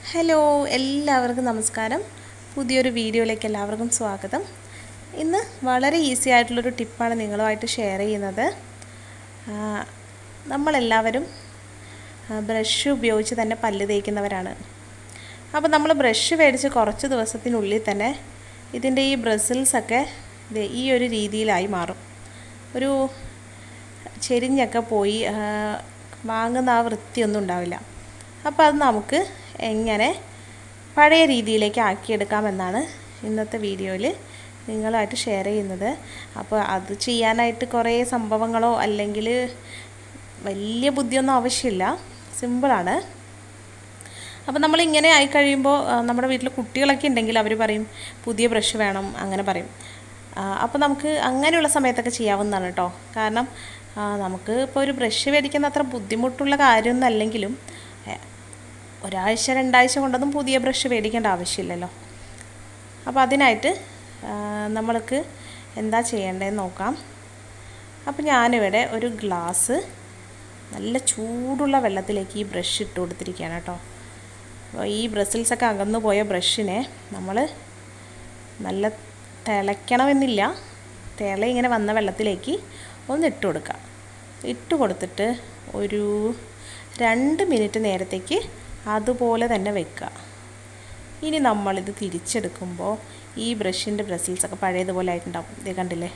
hello എല്ലാവർക്കും നമസ്കാരം പുതിയൊരു വീഡിയോയിലേക്ക് എല്ലാവർക്കും സ്വാഗതം ഇന്ന് വളരെ ഈസി ആയിട്ടുള്ളൊരു ടിപ്പാണ് നിങ്ങളുമായിട്ട് ഷെയർ ചെയ്യുന്നത് ആ, നമ്മളെല്ലാവരും ബ്രഷ് ഉപയോഗിച്ച് തന്നെ പല്ല് തേക്കുന്നവരാണ് അപ്പോൾ നമ്മൾ ബ്രഷ് മേടിച്ച് കുറച്ച് ദിവസത്തിനുള്ളിൽ തന്നെ ഇതിൻ്റെ ഈ ബ്രസിൽസൊക്കെ ദേ ഈ ഒരു രീതിയിലായി മാറും ഒരു ചെരിഞ്ഞൊക്കെ പോയി ആ, വാങ്ങുന്ന ആ വൃത്തിയൊന്നും ഉണ്ടാവില്ല അപ്പോൾ അത് നമുക്ക് എങ്ങനെ പഴയ രീതിയിലേക്ക് ആക്കിയെടുക്കാമെന്നാണ് ഇന്നത്തെ വീഡിയോയിൽ നിങ്ങളുമായിട്ട് ഷെയർ ചെയ്യുന്നത് അപ്പോൾ അത് ചെയ്യാനായിട്ട് കുറേ സംഭവങ്ങളോ അല്ലെങ്കിൽ വലിയ ബുദ്ധിയൊന്നും ആവശ്യമില്ല സിമ്പിളാണ് അപ്പോൾ നമ്മൾ ഇങ്ങനെ ആയി കഴിയുമ്പോൾ ആ, നമ്മുടെ വീട്ടിൽ കുട്ടികളൊക്കെ ഉണ്ടെങ്കിൽ അവർ പറയും പുതിയ ബ്രഷ് വേണം അങ്ങനെ പറയും ആ, അപ്പോൾ നമുക്ക് അങ്ങനെയുള്ള സമയത്തൊക്കെ ചെയ്യാവുന്നതാണ് കേട്ടോ കാരണം ആ, നമുക്ക് ഇപ്പോൾ ഒരു ബ്രഷ് മേടിക്കുന്ന അത്ര ബുദ്ധിമുട്ടുള്ള കാര്യമൊന്നും അല്ലെങ്കിലും ഏ, ഒരാഴ്ച രണ്ടാഴ്ച കൊണ്ടൊന്നും പുതിയ ബ്രഷ് മേടിക്കേണ്ട ആവശ്യമില്ലല്ലോ അപ്പോൾ അതിനായിട്ട് ആ, നമ്മൾക്ക് എന്താ ചെയ്യേണ്ടതെന്ന് നോക്കാം അപ്പോൾ ഞാനിവിടെ ഒരു ഗ്ലാസ് നല്ല ചൂടുള്ള വെള്ളത്തിലേക്ക് ഈ ബ്രഷ് ഇട്ട് കൊടുത്തിരിക്കുകയാണ് കേട്ടോ അപ്പോൾ ഈ ബ്രസിൽസൊക്കെ അകന്നു പോയ ബ്രഷിനെ നമ്മൾ നല്ല തിളയ്ക്കണമെന്നില്ല തിള ഇങ്ങനെ വന്ന വെള്ളത്തിലേക്ക് ഒന്ന് ഇട്ട് കൊടുക്കുക ഇട്ട് കൊടുത്തിട്ട് ഒരു രണ്ട് മിനിറ്റ് നേരത്തേക്ക് അതുപോലെ തന്നെ വെക്കുക ഇനി നമ്മളിത് തിരിച്ചെടുക്കുമ്പോൾ ഈ ബ്രഷിൻ്റെ ബ്രസിൽസൊക്കെ പഴയതുപോലെ ആയിട്ടുണ്ടാവും ഇത് കണ്ടില്ലേ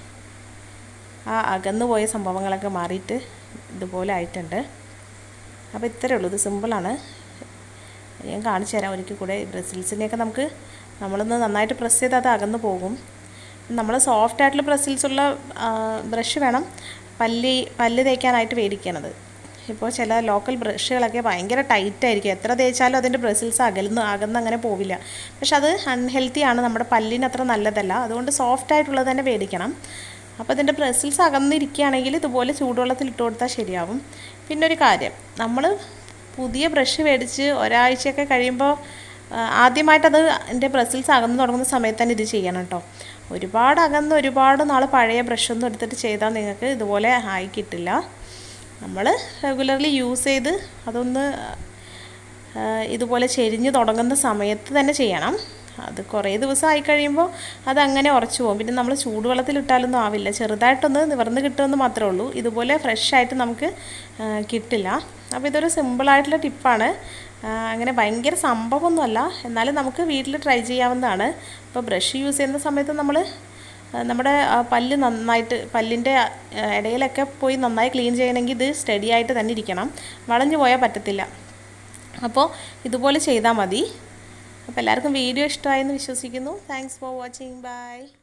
ആ അകന്നു പോയ സംഭവങ്ങളൊക്കെ മാറിയിട്ട് ഇതുപോലെ ആയിട്ടുണ്ട് അപ്പോൾ ഇത്രയേ ഉള്ളൂ ഇത് സിമ്പിളാണ് ഞാൻ കാണിച്ചു തരാം ഒരിക്കൽ കൂടെ ബ്രസിൽസിനെയൊക്കെ നമുക്ക് നമ്മളൊന്ന് നന്നായിട്ട് പ്രസ് ചെയ്ത് അത് അകന്നു പോകും നമ്മൾ സോഫ്റ്റ് ആയിട്ടുള്ള ബ്രസിൽസ് ഉള്ള ബ്രഷ് വേണം പല്ല് പല്ല് തേക്കാനായിട്ട് മേടിക്കണത് ഇപ്പോൾ ചില ലോക്കൽ ബ്രഷുകളൊക്കെ ഭയങ്കര ടൈറ്റ് ആയിരിക്കും എത്ര തേച്ചാലും അതിൻ്റെ ബ്രസിൽസ് അകലുന്നു അകന്ന് അങ്ങനെ പോവില്ല പക്ഷെ അത് അൺഹെൽത്തി ആണ് നമ്മുടെ പല്ലിന് അത്ര നല്ലതല്ല അതുകൊണ്ട് സോഫ്റ്റ് ആയിട്ടുള്ളത് തന്നെ മേടിക്കണം അപ്പോൾ ഇതിൻ്റെ ബ്രസിൽസ് അകന്നിരിക്കുകയാണെങ്കിൽ ഇതുപോലെ ചൂടുവെള്ളത്തിൽ ഇട്ട് കൊടുത്താൽ ശരിയാവും പിന്നെ ഒരു കാര്യം നമ്മൾ പുതിയ ബ്രഷ് മേടിച്ച് ഒരാഴ്ചയൊക്കെ കഴിയുമ്പോൾ ആദ്യമായിട്ടത് എൻ്റെ ബ്രസിൽസ് അകന്ന് തുടങ്ങുന്ന സമയത്ത് തന്നെ ഇത് ചെയ്യണം കേട്ടോ ഒരുപാട് അകന്ന് ഒരുപാട് നാൾ പഴയ ബ്രഷൊന്നും എടുത്തിട്ട് ചെയ്താൽ നിങ്ങൾക്ക് ഇതുപോലെ ആയി കിട്ടില്ല നമ്മൾ റെഗുലർലി യൂസ് ചെയ്ത് അതൊന്ന് ആ, ഇതുപോലെ ചെരിഞ്ഞ് തുടങ്ങുന്ന സമയത്ത് തന്നെ ചെയ്യണം അത് കുറേ ദിവസം ആയി കഴിയുമ്പോൾ അതങ്ങനെ ഉറച്ചു പോകും പിന്നെ നമ്മൾ ചൂടുവെള്ളത്തിലിട്ടാലൊന്നും ആവില്ല ചെറുതായിട്ടൊന്ന് നിവർന്ന് കിട്ടുമെന്ന് മാത്രമേ ഉള്ളൂ ഇതുപോലെ ഫ്രഷ് ആയിട്ട് നമുക്ക് ആ, കിട്ടില്ല അപ്പോൾ ഇതൊരു സിമ്പിളായിട്ടുള്ള ടിപ്പാണ് അങ്ങനെ ഭയങ്കര സംഭവമൊന്നുമല്ല എന്നാലും നമുക്ക് വീട്ടിൽ ട്രൈ ചെയ്യാവുന്നതാണ് ഇപ്പോൾ ബ്രഷ് യൂസ് ചെയ്യുന്ന സമയത്ത് നമ്മൾ നമ്മുടെ ആ, പല്ല് നന്നായിട്ട് പല്ലിൻ്റെ ആ, ഇടയിലൊക്കെ പോയി നന്നായി ക്ലീൻ ചെയ്യണമെങ്കിൽ ഇത് സ്റ്റഡി ആയിട്ട് തന്നെ ഇരിക്കണം വളഞ്ഞു പോയാൽ പറ്റത്തില്ല അപ്പോൾ ഇതുപോലെ ചെയ്താൽ മതി അപ്പോൾ എല്ലാവർക്കും വീഡിയോ ഇഷ്ടമായെന്ന് വിശ്വസിക്കുന്നു താങ്ക്സ് ഫോർ വാച്ചിങ് ബൈ